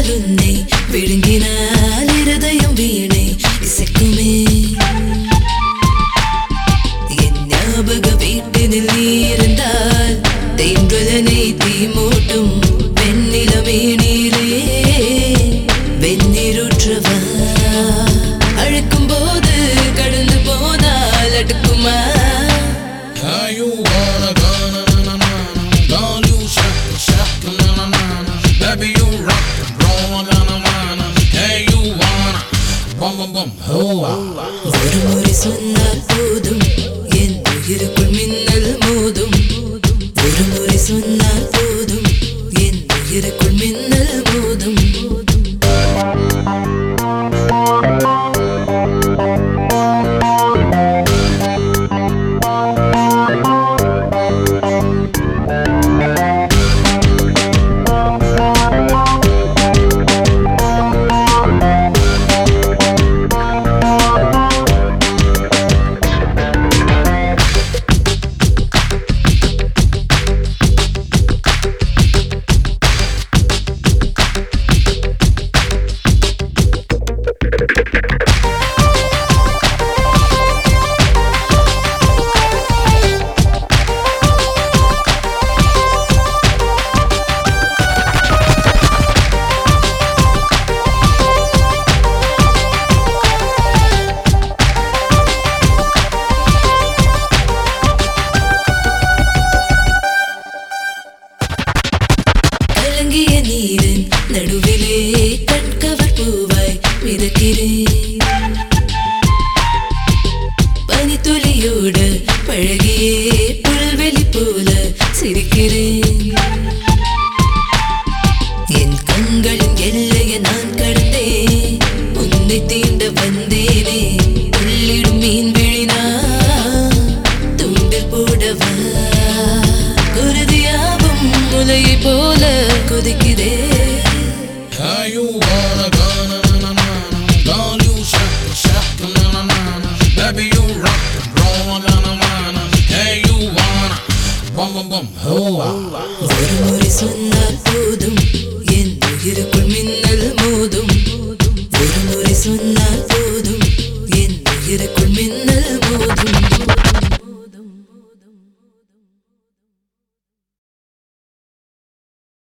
கண்கள் உன்னை விழுங்கினால் இருதயம் வீணை இசைக்குமே என் ஞாபக வீட்டினில் நீ இருந்தால் தேன்றதனை தீ மூட்டும் வெண்ணிலமே நீரே வெந்நீருற்றவா அழைக்கும் போது கடந்து போனால் அடுக்குமா How you wanna go na na na na Girl you shaka shaka na na na na Baby you rock and roll na na na na Hey you wanna Bum bum bum hoa ஒரு முறை சொன்னால் போதும் என் உயிருக்குள் மின்னல் மோதும் ஒரு முறை சொன்னால் போதும் என் உயிருக்குள் மின்னல் மோதும் கலங்கிய நீரின் நடுவிலே கண்கவர் பூவாய் மிதக்கிறேன் பனித்துளியோடு பழகியே புல்வெளி போல சிரிக்கிறேன் என் கண்களின் எல்லையை நான் கடந்தேன் உன்னை தீண்ட வந்தேனே உள்ளிடும் மீன் விழினா தூண்டில் போடவா குருதியாவும் முலையை போல கொதிக்குதே How you wanna go na na na na na Girl you shaka shaka na na na na Baby you rock and roll na na na na Hey you wanna Bum bum bum hoa ஒரு முறை சொன்னால்